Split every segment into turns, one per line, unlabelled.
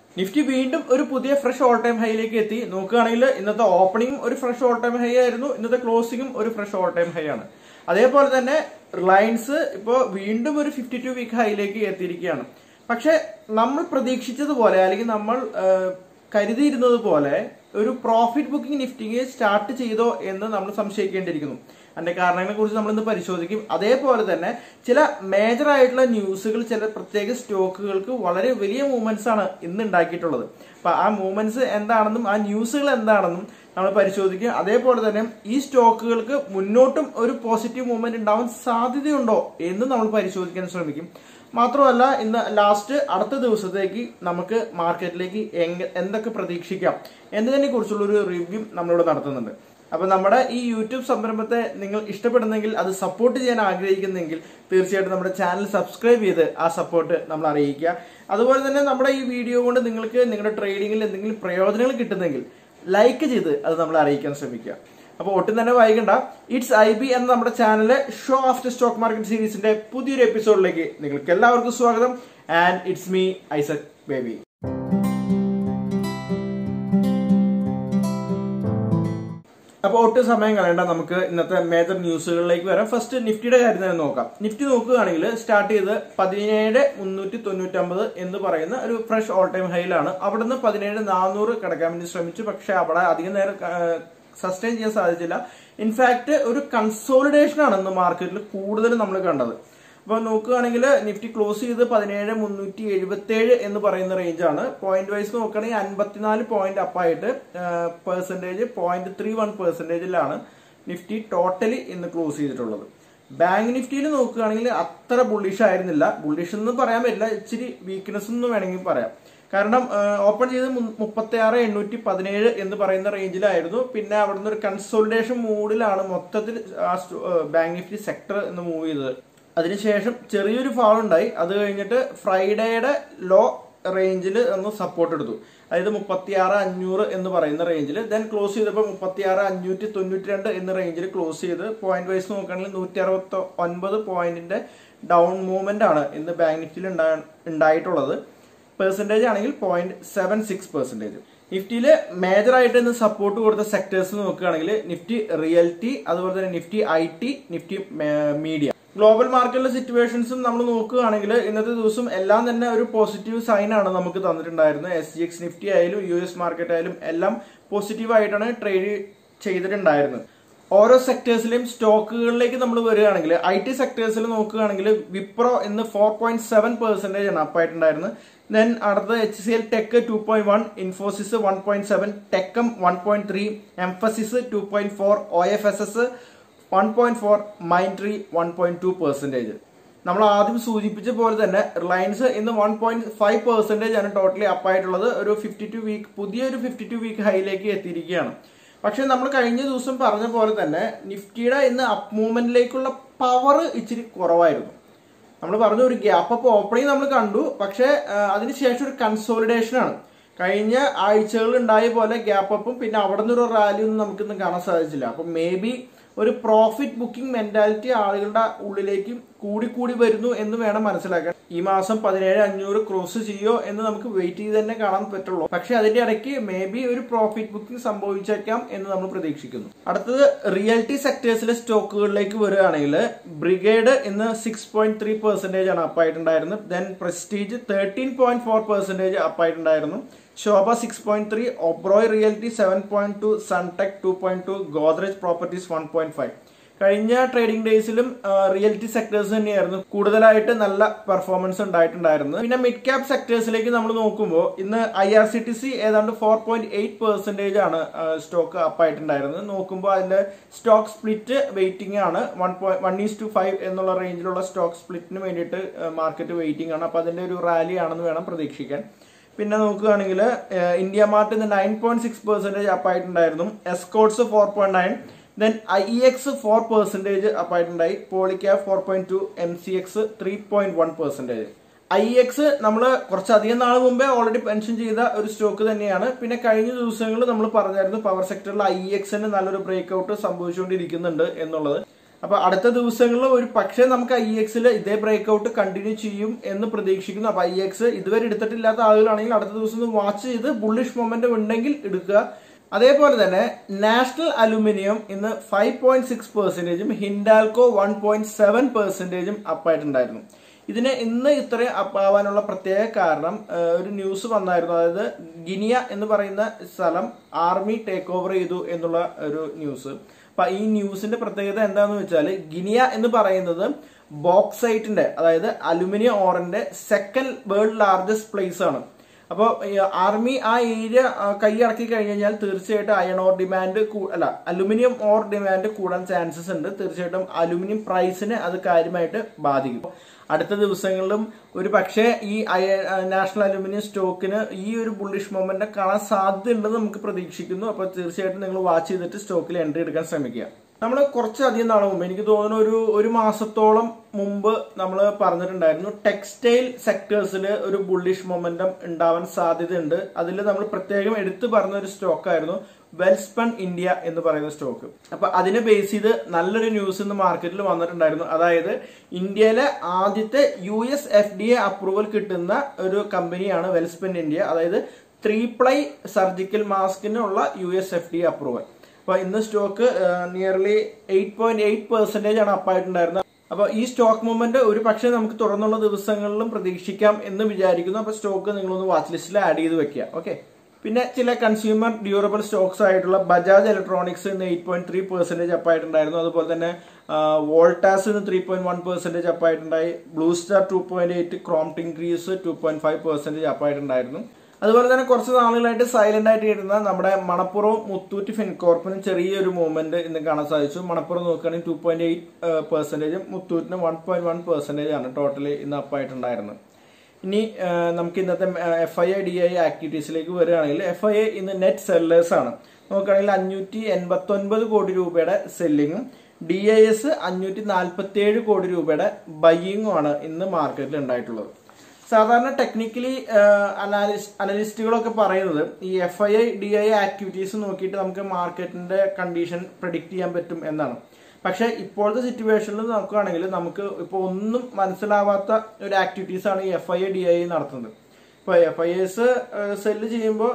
Nifty വീണ്ടും ഒരു പുതിയ ഫ്രഷ് ഓൾ ടൈം ഹൈയിലേക്ക് എത്തി നോക്കുകയാണെങ്കിൽ ഇന്നത്തെ ഓപ്പണിംഗും ഒരു ഫ്രഷ് ഓൾ ടൈം ഹൈ ആയിരുന്നു ഇന്നത്തെ ക്ലോസിംഗും ഒരു ഫ്രഷ് ഓൾ ടൈം ഹൈ ആണ് അതേപോലെ തന്നെ റിലയൻസ് ഇപ്പോൾ വീണ്ടും ഒരു ഫിഫ്റ്റി ടു വീക്ക് ഹൈയിലേക്ക് എത്തിയിരിക്കുകയാണ് പക്ഷെ നമ്മൾ പ്രതീക്ഷിച്ചതുപോലെ അല്ലെങ്കിൽ നമ്മൾ ആ, കരുതിയിരുന്നത് പോലെ ഒരു പ്രോഫിറ്റ് ബുക്കിംഗ് നിഫ്റ്റിക്ക് സ്റ്റാർട്ട് ചെയ്തോ എന്ന് നമ്മൾ സംശയിക്കേണ്ടിയിരിക്കുന്നു അതിന്റെ കാരണങ്ങളെ കുറിച്ച് നമ്മൾ ഇന്ന് പരിശോധിക്കും അതേപോലെ തന്നെ ചില മേജർ ആയിട്ടുള്ള ന്യൂസുകൾ ചില പ്രത്യേക സ്റ്റോക്കുകൾക്ക് വളരെ വലിയ മൂവ്മെന്റ്സ് ആണ് ഇന്ന് ഉണ്ടാക്കിയിട്ടുള്ളത് അപ്പൊ ആ മൂവ്മെന്റ്സ് എന്താണെന്നും ആ ന്യൂസുകൾ എന്താണെന്നും നമ്മൾ പരിശോധിക്കും അതേപോലെ തന്നെ ഈ സ്റ്റോക്കുകൾക്ക് മുന്നോട്ടും ഒരു പോസിറ്റീവ് മൂവ്മെന്റ് ഉണ്ടാവാൻ സാധ്യതയുണ്ടോ എന്ന് നമ്മൾ പരിശോധിക്കാൻ ശ്രമിക്കും മാത്രമല്ല ഇന്ന് ലാസ്റ്റ് അടുത്ത ദിവസത്തേക്ക് നമുക്ക് മാർക്കറ്റിലേക്ക് എങ്ങ എന്തൊക്കെ പ്രതീക്ഷിക്കാം എന്നതിനെ കുറിച്ചുള്ള ഒരു റിവ്യൂ നമ്മളിവിടെ നടത്തുന്നുണ്ട് അപ്പൊ നമ്മുടെ ഈ യൂട്യൂബ് സംരംഭത്തെ നിങ്ങൾ ഇഷ്ടപ്പെടുന്നെങ്കിൽ അത് സപ്പോർട്ട് ചെയ്യാൻ ആഗ്രഹിക്കുന്നെങ്കിൽ തീർച്ചയായിട്ടും നമ്മുടെ ചാനൽ സബ്സ്ക്രൈബ് ചെയ്ത് ആ സപ്പോർട്ട് നമ്മൾ അറിയിക്കുക അതുപോലെ തന്നെ നമ്മുടെ ഈ വീഡിയോ കൊണ്ട് നിങ്ങൾക്ക് നിങ്ങളുടെ ട്രേഡിങ്ങിൽ എന്തെങ്കിലും പ്രയോജനങ്ങൾ കിട്ടുന്നെങ്കിൽ ലൈക്ക് ചെയ്ത് അത് നമ്മൾ അറിയിക്കാൻ ശ്രമിക്കുക അപ്പോൾ ഒട്ടും തന്നെ വൈകണ്ട ഇറ്റ്സ് ഐ ബി എന്ന നമ്മുടെ ചാനലിലെ ഷോ ആഫ്റ്റർ സ്റ്റോക്ക് മാർക്കറ്റ് സീരീസിന്റെ പുതിയൊരു എപ്പിസോഡിലേക്ക് നിങ്ങൾക്ക് എല്ലാവർക്കും സ്വാഗതം and it's me Isaac Baby അപ്പോൾ ഒട്ടും സമയം കളയണ്ട നമുക്ക് ഇന്നത്തെ മേജർ ന്യൂസുകളിലേക്ക് വരാം ഫസ്റ്റ് നിഫ്റ്റിയുടെ കാര്യം തന്നെ നോക്കാം നിഫ്റ്റി നോക്കുകയാണെങ്കിൽ സ്റ്റാർട്ട് ചെയ്ത് പതിനേഴ് മുന്നൂറ്റി തൊണ്ണൂറ്റമ്പത് എന്ന് പറയുന്ന ഒരു ഫ്രഷ് ഓൾ ടൈം ഹൈയിലാണ് അവിടുന്ന് പതിനേഴ് നാനൂറ് കിടക്കാൻ വേണ്ടി ശ്രമിച്ചു പക്ഷെ അവിടെ അധികം നേരം സസ്റ്റെയിൻ ചെയ്യാൻ സാധിച്ചില്ല ഇൻഫാക്ട് ഒരു കൺസോളിഡേഷൻ ആണ് ഇന്ന് മാർക്കറ്റിൽ കൂടുതൽ നമ്മൾ കണ്ടത് അപ്പൊ നോക്കുകയാണെങ്കിൽ നിഫ്റ്റി ക്ലോസ് ചെയ്ത് പതിനേഴ് മുന്നൂറ്റി എഴുപത്തി ഏഴ് എന്ന് പറയുന്ന റേഞ്ചാണ് പോയിന്റ് വൈസ് നോക്കുകയാണെങ്കിൽ അൻപത്തിനാല് പോയിന്റ് അപ്പായിട്ട് പെർസെന്റേജ് പോയിന്റ് ത്രീ വൺ പെർസെന്റേജിലാണ് നിഫ്റ്റി ടോട്ടലി ഇന്ന് ക്ലോസ് ചെയ്തിട്ടുള്ളത് ബാങ്ക് നിഫ്റ്റിയിൽ നോക്കുകയാണെങ്കിൽ അത്ര ബുള്ളിഷ് ആയിരുന്നില്ല ബുള്ളിഷ് എന്ന് പറയാൻ പറ്റില്ല ഇച്ചിരി വീക്ക്നെസ് എന്ന് വേണമെങ്കിൽ പറയാം കാരണം ഓപ്പൺ ചെയ്ത് മുപ്പത്തി ആറ് എണ്ണൂറ്റി പതിനേഴ് എന്ന് പറയുന്ന റേഞ്ചിലായിരുന്നു പിന്നെ അവിടുന്ന് ഒരു കൺസോളിഡേഷൻ മൂഡിലാണ് മൊത്തത്തിൽ ആ ബാങ്ക് നിഫ്റ്റി സെക്ടർ എന്ന് മൂവ് ചെയ്തത് അതിനുശേഷം ചെറിയൊരു ഫാൾ ഉണ്ടായി അത് കഴിഞ്ഞിട്ട് ഫ്രൈഡേയുടെ ലോ റേഞ്ചിൽ ഒന്ന് സപ്പോർട്ട് എടുത്തു അതായത് മുപ്പത്തി ആറ് അഞ്ഞൂറ് എന്ന് പറയുന്ന റേഞ്ചിൽ ദെൻ ക്ലോസ് ചെയ്തപ്പോൾ മുപ്പത്തി ആറ് അഞ്ഞൂറ്റി തൊണ്ണൂറ്റി രണ്ട് എന്ന റേഞ്ചിൽ ക്ലോസ് ചെയ്ത് പോയിന്റ് വൈസ് നോക്കുകയാണെങ്കിൽ നൂറ്റി അറുപത്തി ഒൻപത് പോയിന്റിന്റെ ഡൗൺ മൂവ്മെന്റ് ആണ് ഇന്ന് ബാങ്ക് നിഫ്റ്റിയിൽ ഉണ്ടായിട്ടുള്ളത് പെർസെന്റേജ് ആണെങ്കിൽ പോയിന്റ് സെവൻ സിക്സ് പെർസെന്റേജ് നിഫ്റ്റിയിൽ മേജർ ആയിട്ട് ഇന്ന് സപ്പോർട്ട് കൊടുത്ത സെക്ടേഴ്സ് നോക്കുകയാണെങ്കിൽ നിഫ്റ്റി റിയൽറ്റി അതുപോലെ തന്നെ Nifty I T Nifty media global മാർക്കറ്റിലെ സിറ്റുവേഷൻസും നമ്മൾ നോക്കുകയാണെങ്കിൽ ഇന്നത്തെ ദിവസം എല്ലാം തന്നെ ഒരു പോസിറ്റീവ് സൈൻ ആണ് നമുക്ക് തന്നിട്ടുണ്ടായിരുന്നത് എസ് ജി എക്സ് നിഫ്റ്റി ആയാലും യു എസ് മാർക്കറ്റ് ആയാലും എല്ലാം പോസിറ്റീവ് ആയിട്ടാണ് ട്രേഡ് ചെയ്തിട്ടുണ്ടായിരുന്നത് ഓരോ സെക്ടേഴ്സിലെയും സ്റ്റോക്കുകളിലേക്ക് നമ്മൾ വരികയാണെങ്കിൽ ഐ ടി സെക്ടേഴ്സിൽ നോക്കുകയാണെങ്കിൽ വിപ്രോ ഇന്ന് ഫോർ പോയിന്റ് സെവൻ പെർസെന്റേജ് ആണ് അപ്പായിട്ടുണ്ടായിരുന്നത് ദെൻ അടുത്തത് H C L tech two point one Infosys one point seven tech M one point three Mphasis two point four O F S S one point four Mindtree one point two percentage നമ്മൾ ആദ്യം സൂചിപ്പിച്ച പോലെ തന്നെ റിലയൻസ് ഇന്ന് one point five percentage ആണ് totally അപ്പായിട്ടുള്ളത് ഒരു fifty two week പുതിയൊരു ഫിഫ്റ്റി ടു വീക്ക് ഹൈയിലേക്ക് എത്തിയിരിക്കുകയാണ് പക്ഷെ നമ്മൾ കഴിഞ്ഞ ദിവസം പറഞ്ഞ പോലെ തന്നെ നിഫ്റ്റിയുടെ ഇന്ന് അപ്പ് മൂവ്മെന്റിലേക്കുള്ള പവർ ഇച്ചിരി കുറവായിരുന്നു നമ്മൾ പറഞ്ഞു ഒരു ഗ്യാപ്പ് അപ്പ് ഓപ്പണിംഗ് നമ്മൾ കണ്ടു പക്ഷെ അതിനുശേഷം ഒരു കൺസോളിഡേഷൻ ആണ് കഴിഞ്ഞ ആഴ്ചകളിൽ ഉണ്ടായ പോലെ ഗ്യാപ്പ് അപ്പും പിന്നെ അവിടെ നിന്ന് ഒരു റാലി ഒന്നും നമുക്കിന്ന് കാണാൻ സാധിച്ചില്ല അപ്പൊ മേ ബി ഒരു പ്രോഫിറ്റ് ബുക്കിംഗ് മെന്റാലിറ്റി ആളുകളുടെ ഉള്ളിലേക്ക് കൂടി കൂടി വരുന്നു എന്ന് വേണം മനസ്സിലാക്കാൻ ഈ മാസം പതിനേഴ് അഞ്ഞൂറ് ക്രോസ് ചെയ്യോ എന്ന് നമുക്ക് വെയിറ്റ് ചെയ്ത് തന്നെ കാണാൻ പറ്റുള്ളൂ പക്ഷെ അതിന്റെ ഇടയ്ക്ക് മേ ബി ഒരു പ്രോഫിറ്റ് ബുക്കിംഗ് സംഭവിച്ചേക്കാം എന്ന് നമ്മൾ പ്രതീക്ഷിക്കുന്നു അടുത്തത് റിയൽറ്റി സെക്ടേഴ്സിലെ സ്റ്റോക്കുകളിലേക്ക് വരികയാണെങ്കിൽ ബ്രിഗേഡ് ഇന്ന് സിക്സ് പോയിന്റ് ത്രീ പെർസെന്റേജ് ആണ് അപ്പായിട്ടുണ്ടായിരുന്നത് then Prestige thirteen point four percentage അപ്പായിട്ടുണ്ടായിരുന്നു Sobha six point three Oberoi realty seven point two Sunteck two point two Godrej properties one point five കഴിഞ്ഞ ട്രേഡിംഗ് ഡേയ്സിലും റിയൽറ്റി സെക്ടേഴ്സ് തന്നെയായിരുന്നു കൂടുതലായിട്ട് നല്ല പെർഫോമൻസ് ഉണ്ടായിട്ടുണ്ടായിരുന്നത് പിന്നെ മിഡ് ക്യാപ് സെക്ടേഴ്സിലേക്ക് നമ്മൾ നോക്കുമ്പോൾ ഇന്ന് I R C T C ഏതാണ്ട് ഫോർ പോയിന്റ് എയ്റ്റ് പെർസെന്റേജ് ആണ് സ്റ്റോക്ക് അപ്പായിട്ടുണ്ടായിരുന്നത് നോക്കുമ്പോൾ അതിന്റെ സ്റ്റോക്ക് സ്പ്ലിറ്റ് വെയിറ്റിംഗ് ആണ് one point one is to five എന്നുള്ള റേഞ്ചിലുള്ള സ്റ്റോക്ക് സ്പ്ലിറ്റിന് വേണ്ടിയിട്ട് മാർക്കറ്റ് വെയിറ്റിംഗ് ആണ് അപ്പൊ അതിന്റെ ഒരു റാലി ആണെന്ന് വേണം പ്രതീക്ഷിക്കാൻ പിന്നെ നോക്കുകയാണെങ്കിൽ ഇന്ത്യ മാർട്ട് ഇന്ന് നയൻ പോയിന്റ് സിക്സ് പെർസെന്റേജ് അപ്പായിട്ടുണ്ടായിരുന്നു Escorts four point nine then I X four percentage അപ്പായിട്ടുണ്ടായി Polycab four point two M C X three point one percentage I X നമ്മൾ കുറച്ചധികം നാൾ മുമ്പേ ഓൾറെഡി പെൻഷൻ ചെയ്ത ഒരു സ്റ്റോക്ക് തന്നെയാണ് പിന്നെ കഴിഞ്ഞ ദിവസങ്ങളിൽ നമ്മൾ പറഞ്ഞായിരുന്നു പവർ സെക്ടറിൽ ഐ എക്സിന് നല്ലൊരു ബ്രേക്ക് ഔട്ട് സംഭവിച്ചുകൊണ്ടിരിക്കുന്നുണ്ട് എന്നുള്ളത് അപ്പൊ അടുത്ത ദിവസങ്ങളിൽ ഒരു പക്ഷേ നമുക്ക് ഐ എക്സിൽ ഇതേ ബ്രേക്ക്ഔട്ട് കണ്ടിന്യൂ ചെയ്യും എന്ന് പ്രതീക്ഷിക്കുന്നു അപ്പൊ ഐ എക്സ് ഇതുവരെ എടുത്തിട്ടില്ലാത്ത ആളുകളാണെങ്കിൽ അടുത്ത ദിവസം ഒന്ന് വാച്ച് ചെയ്ത് ബുള്ളിഷ് മൊമെന്റം ഉണ്ടെങ്കിൽ എടുക്കുക അതേപോലെ തന്നെ നാഷണൽ അലുമിനിയം ഇന്ന് ഫൈവ് പോയിന്റ് സിക്സ് പെർസെന്റേജും ഹിൻഡാൽകോ വൺ പോയിന്റ് സെവൻ പെർസെന്റേജും അപ്പായിട്ടുണ്ടായിരുന്നു ഇതിന് ഇന്ന് ഇത്രയും അപ്പാവാനുള്ള പ്രത്യേക കാരണം ആ, ഒരു ന്യൂസ് വന്നായിരുന്നു അതായത് ഗിനിയ എന്ന് പറയുന്ന സ്ഥലം ആർമി ടേക്ക് ഓവർ ചെയ്തു എന്നുള്ള ഒരു ന്യൂസ് അപ്പൊ ഈ ന്യൂസിന്റെ പ്രത്യേകത എന്താന്ന് വെച്ചാൽ ഗിനിയ എന്ന് പറയുന്നത് ബോക്സൈറ്റിന്റെ അതായത് അലുമിനിയം ഓറിന്റെ സെക്കൻഡ് വേൾഡ് ലാർജസ്റ്റ് പ്ലേസ് ആണ് അപ്പോൾ ആർമി ആ ഏരിയ കൈയടക്കി കഴിഞ്ഞ് കഴിഞ്ഞാൽ തീർച്ചയായിട്ടും അയൺ ഓർ ഡിമാൻഡ് അല്ല അലുമിനിയം ഓർ ഡിമാൻഡ് കൂടാൻ ചാൻസസ് ഉണ്ട് തീർച്ചയായിട്ടും അലുമിനിയം പ്രൈസിനെ അത് കാര്യമായിട്ട് ബാധിക്കും അടുത്ത ദിവസങ്ങളിലും ഒരു പക്ഷേ ഈ അയ- നാഷണൽ അലുമിനിയം സ്റ്റോക്കിന് ഈ ഒരു ബുള്ളിഷ് മൊമെന്റ് കാണാൻ സാധ്യതയുണ്ടെന്ന് നമുക്ക് പ്രതീക്ഷിക്കുന്നു അപ്പോൾ തീർച്ചയായിട്ടും നിങ്ങൾ വാച്ച് ചെയ്തിട്ട് സ്റ്റോക്കിൽ എൻട്രി എടുക്കാൻ ശ്രമിക്കുക നമ്മൾ കുറച്ചധികം നാൾ മുമ്പ് എനിക്ക് തോന്നുന്നു ഒരു ഒരു മാസത്തോളം മുമ്പ് നമ്മൾ പറഞ്ഞിട്ടുണ്ടായിരുന്നു ടെക്സ്റ്റൈൽ സെക്ടേഴ്സിൽ ഒരു ബുള്ളിഷ് മൊമെന്റം ഉണ്ടാവാൻ സാധ്യതയുണ്ട് അതിൽ നമ്മൾ പ്രത്യേകം എടുത്തു പറഞ്ഞ ഒരു സ്റ്റോക്കായിരുന്നു വെൽസ്പൺ ഇന്ത്യ എന്ന് പറയുന്ന സ്റ്റോക്ക് അപ്പൊ അതിനെ ബേസ് ചെയ്ത് നല്ലൊരു ന്യൂസ് ഇന്ന് മാർക്കറ്റിൽ വന്നിട്ടുണ്ടായിരുന്നു അതായത് ഇന്ത്യയിലെ ആദ്യത്തെ U S F D A approval കിട്ടുന്ന ഒരു കമ്പനിയാണ് വെൽസ്പൺ ഇന്ത്യ അതായത് ത്രീ പ്ലൈ സർജിക്കൽ മാസ്കിനുള്ള U S F D approval അപ്പൊ ഇന്ന് stock nearly eight point eight percentage ആണ് അപ്പായിട്ടുണ്ടായിരുന്നത് അപ്പൊ ഈ സ്റ്റോക്ക് മൂവ്മെന്റ് ഒരു പക്ഷേ നമുക്ക് തുറന്നുള്ള ദിവസങ്ങളിലും പ്രതീക്ഷിക്കാം എന്ന് വിചാരിക്കുന്നു അപ്പൊ സ്റ്റോക്ക് നിങ്ങളൊന്ന് വാച്ച് ലിസ്റ്റിൽ ആഡ് ചെയ്ത് വെക്കുക ഓക്കെ പിന്നെ ചില കൺസ്യൂമർ ഡ്യൂറബിൾ സ്റ്റോക്സ് ആയിട്ടുള്ള ബജാജ് ഇലക്ട്രോണിക്സ് ഇന്ന് എയ്റ്റ് പോയിന്റ് ത്രീ പെർസെന്റേജ് അപ്പായിട്ടുണ്ടായിരുന്നു അതുപോലെ തന്നെ വോൾട്ടാസ് ഇന്ന് ത്രീ പോയിന്റ് വൺ പെർസെന്റേജ് അപ്പായിട്ടുണ്ടായി blue star two point eight Crompton Greaves two point five percentage അപ്പായിട്ടുണ്ടായിരുന്നു അതുപോലെ തന്നെ കുറച്ച് നാളുകളായിട്ട് സൈലന്റ് ആയിട്ട് ഇരുന്ന നമ്മുടെ മണപ്പുറവും മുത്തൂറ്റ് ഫിൻകോർപ്പിനും ചെറിയൊരു മൂവ്മെന്റ് ഇന്ന് കാണാൻ സാധിച്ചു മണപ്പുറം നോക്കുകയാണെങ്കിൽ ടു പോയിന്റ് എയ്റ്റ് പെർസെന്റേജും മുത്തൂറ്റിന് വൺ പോയിന്റ് വൺ പെർസെന്റേജ് ആണ് ടോട്ടലി ഇന്ന് അപ്പായിട്ടുണ്ടായിരുന്നത് ഇനി ആ, നമുക്ക് ഇന്നത്തെ F I I D I ആക്ടിവിറ്റീസിലേക്ക് വരികയാണെങ്കിൽ എഫ് ഐ ഐ ഇന്ന് നെറ്റ് സെല്ലേഴ്സ് ആണ് നോക്കുകയാണെങ്കിൽ അഞ്ഞൂറ്റി എൺപത്തി ഒൻപത് കോടി രൂപയുടെ സെല്ലിങ്ങും ഡി ഐ എസ് അഞ്ഞൂറ്റി നാൽപ്പത്തി ഏഴ് കോടി രൂപയുടെ ബയ്യിങ്ങും ആണ് ഇന്ന് മാർക്കറ്റിൽ ഉണ്ടായിട്ടുള്ളത് സാധാരണ ടെക്നിക്കലി അനലിസ്റ്റുകളൊക്കെ പറയുന്നത് ഈ F I I D I activities നോക്കിയിട്ട് നമുക്ക് മാർക്കറ്റിന്റെ കണ്ടീഷൻ പ്രഡിക്റ്റ് ചെയ്യാൻ പറ്റും എന്നാണ് പക്ഷെ ഇപ്പോഴത്തെ സിറ്റുവേഷനിൽ നോക്കുകയാണെങ്കിൽ നമുക്ക് ഇപ്പോൾ ഒന്നും മനസ്സിലാവാത്ത ഒരു ആക്ടിവിറ്റീസ് ആണ് ഈ F I I D I നടത്തുന്നത് ഇപ്പോൾ എഫ് ഐ എസ് സെല്ല് ചെയ്യുമ്പോൾ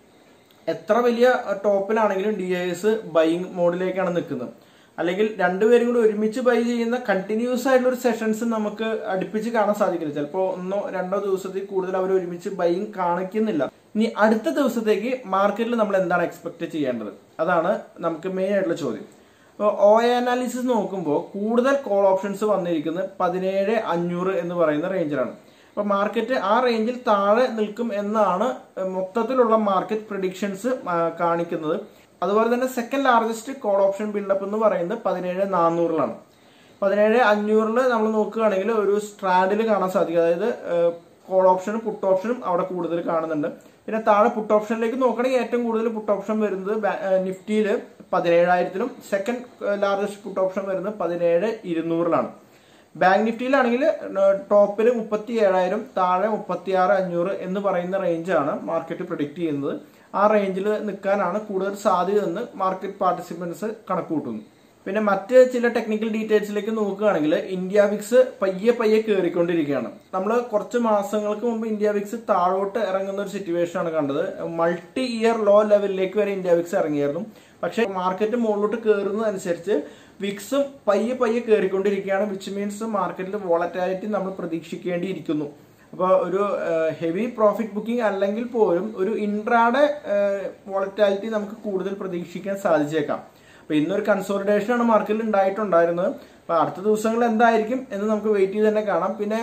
എത്ര വലിയ ടോപ്പിലാണെങ്കിലും ഡി ഐ എസ് ബൈയിങ് മോഡിലേക്കാണ് നിൽക്കുന്നത് അല്ലെങ്കിൽ രണ്ടുപേരും കൂടി ഒരുമിച്ച് ബൈ ചെയ്യുന്ന കണ്ടിന്യൂസ് ആയിട്ടുള്ള ഒരു സെഷൻസ് നമുക്ക് അടുപ്പിച്ച് കാണാൻ സാധിക്കില്ല ചിലപ്പോൾ ഒന്നോ രണ്ടോ ദിവസത്തിൽ കൂടുതൽ അവർ ഒരുമിച്ച് ബൈയിങ് കാണിക്കുന്നില്ല ഇനി അടുത്ത ദിവസത്തേക്ക് മാർക്കറ്റിൽ നമ്മൾ എന്താണ് എക്സ്പെക്ട് ചെയ്യേണ്ടത് അതാണ് നമുക്ക് മെയിൻ ആയിട്ടുള്ള ചോദ്യം അപ്പോൾ ഒ അനാലിസിസ് നോക്കുമ്പോൾ കൂടുതൽ കോൾ ഓപ്ഷൻസ് വന്നിരിക്കുന്നത് പതിനേഴ് അഞ്ഞൂറ് എന്ന് പറയുന്ന റേഞ്ചിലാണ് അപ്പൊ മാർക്കറ്റ് ആ റേഞ്ചിൽ താഴെ നിൽക്കും എന്നാണ് മൊത്തത്തിലുള്ള മാർക്കറ്റ് പ്രഡിക്ഷൻസ് കാണിക്കുന്നത് അതുപോലെ തന്നെ second largest call option buildup എന്ന് പറയുന്നത് പതിനേഴ് നാനൂറിലാണ് പതിനേഴ് അഞ്ഞൂറിൽ നമ്മൾ നോക്കുകയാണെങ്കിൽ ഒരു സ്ട്രാൻഡിൽ കാണാൻ സാധിക്കും അതായത് കോൾ ഓപ്ഷനും പുട്ട് ഓപ്ഷനും അവിടെ കൂടുതൽ കാണുന്നുണ്ട് പിന്നെ താഴെ പുട്ട് ഓപ്ഷനിലേക്ക് നോക്കുകയാണെങ്കിൽ ഏറ്റവും കൂടുതൽ പുട്ട് ഓപ്ഷൻ വരുന്നത് നിഫ്റ്റിയിൽ പതിനേഴായിരത്തിലും സെക്കൻഡ് ലാർജസ്റ്റ് പുട്ട് ഓപ്ഷൻ വരുന്നത് പതിനേഴ് ഇരുന്നൂറിലാണ് ബാങ്ക് നിഫ്റ്റിയിലാണെങ്കിൽ ടോപ്പിൽ മുപ്പത്തി ഏഴായിരം താഴെ മുപ്പത്തി ആറ് അഞ്ഞൂറ് എന്ന് പറയുന്ന റേഞ്ചാണ് മാർക്കറ്റ് പ്രൊഡിക്റ്റ് ചെയ്യുന്നത് ആ റേഞ്ചിൽ നിൽക്കാനാണ് കൂടുതൽ സാധ്യത എന്ന് മാർക്കറ്റ് പാർട്ടിസിപ്പൻസ് കണക്കുകൂട്ടുന്നു പിന്നെ മറ്റ് ചില ടെക്നിക്കൽ ഡീറ്റെയിൽസിലേക്ക് നോക്കുകയാണെങ്കിൽ ഇന്ത്യ വിക്സ് പയ്യെ പയ്യെ കയറിക്കൊണ്ടിരിക്കുകയാണ് നമ്മൾ കുറച്ച് മാസങ്ങൾക്ക് മുമ്പ് ഇന്ത്യ വിക്സ് താഴോട്ട് ഇറങ്ങുന്ന ഒരു സിറ്റുവേഷൻ ആണ് കണ്ടത് മൾട്ടി ഇയർ ലോ ലെവലിലേക്ക് വരെ ഇന്ത്യ വിക്സ് ഇറങ്ങിയായിരുന്നു പക്ഷേ മാർക്കറ്റ് മുകളിലോട്ട് കയറുന്നതനുസരിച്ച് വിക്സും പയ്യെ പയ്യെ കയറിക്കൊണ്ടിരിക്കുകയാണ് വിച്ച് മീൻസ് മാർക്കറ്റിൽ വോളറ്റാലിറ്റി നമ്മൾ പ്രതീക്ഷിക്കേണ്ടിയിരിക്കുന്നു അപ്പോൾ ഒരു ഹെവി പ്രോഫിറ്റ് ബുക്കിംഗ് അല്ലെങ്കിൽ പോലും ഒരു ഇൻട്രാഡെ വോളറ്റാലിറ്റി നമുക്ക് കൂടുതൽ പ്രതീക്ഷിക്കാൻ സാധിച്ചേക്കാം അപ്പൊ ഇന്നൊരു കൺസോളിഡേഷൻ ആണ് മാർക്കറ്റിൽ ഉണ്ടായിട്ടുണ്ടായിരുന്നത് അപ്പൊ അടുത്ത ദിവസങ്ങളിൽ എന്തായിരിക്കും എന്ന് നമുക്ക് വെയിറ്റ് ചെയ്ത് തന്നെ കാണാം പിന്നെ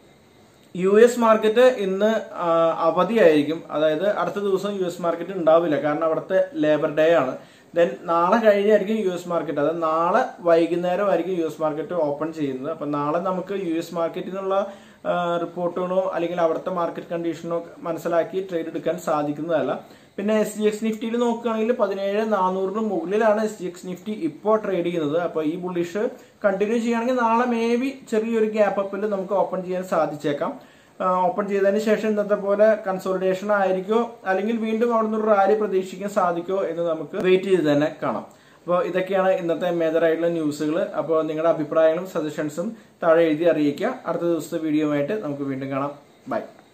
യു എസ് മാർക്കറ്റ് ഇന്ന് ആ, അവധിയായിരിക്കും അതായത് അടുത്ത ദിവസം യു എസ് മാർക്കറ്റ് ഉണ്ടാവില്ല കാരണം അവിടുത്തെ ലേബർ ഡേ ആണ് ദെൻ നാളെ കഴിഞ്ഞായിരിക്കും യു എസ് മാർക്കറ്റ് അതായത് നാളെ വൈകുന്നേരം ആയിരിക്കും യു എസ് മാർക്കറ്റ് ഓപ്പൺ ചെയ്യുന്നത് അപ്പൊ നാളെ നമുക്ക് യു എസ് മാർക്കറ്റിൽ നിന്നുള്ള റിപ്പോർട്ടുകളോ അല്ലെങ്കിൽ അവിടുത്തെ മാർക്കറ്റ് കണ്ടീഷനോ മനസ്സിലാക്കി ട്രേഡ് എടുക്കാൻ സാധിക്കുന്നതല്ല പിന്നെ എസ് ജി എക്സ് നിഫ്റ്റിയിൽ നോക്കുകയാണെങ്കിൽ പതിനേഴ് നാനൂറിന് മുകളിലാണ് എസ് ജി എക്സ് നിഫ്റ്റി ഇപ്പോൾ ട്രേഡ് ചെയ്യുന്നത് അപ്പോൾ ഈ ബുള്ളിഷ് കണ്ടിന്യൂ ചെയ്യുകയാണെങ്കിൽ നാളെ മേ ബി ചെറിയൊരു ഗ്യാപ്പ് അപ്പിൽ നമുക്ക് ഓപ്പൺ ചെയ്യാൻ സാധിച്ചേക്കാം ഓപ്പൺ ചെയ്തതിന് ശേഷം ഇന്നത്തെ പോലെ കൺസോളിഡേഷൻ ആയിരിക്കോ അല്ലെങ്കിൽ വീണ്ടും അവിടുന്ന് ഒരു റാലി പ്രതീക്ഷിക്കാൻ സാധിക്കോ എന്ന് നമുക്ക് വെയിറ്റ് ചെയ്ത് തന്നെ കാണാം അപ്പോൾ ഇതൊക്കെയാണ് ഇന്നത്തെ മേജർ ആയിട്ടുള്ള ന്യൂസുകൾ അപ്പോൾ നിങ്ങളുടെ അഭിപ്രായങ്ങളും സജഷൻസും താഴെ എഴുതി അറിയിക്കുക അടുത്ത ദിവസത്തെ വീഡിയോ ആയിട്ട് നമുക്ക് വീണ്ടും കാണാം ബൈ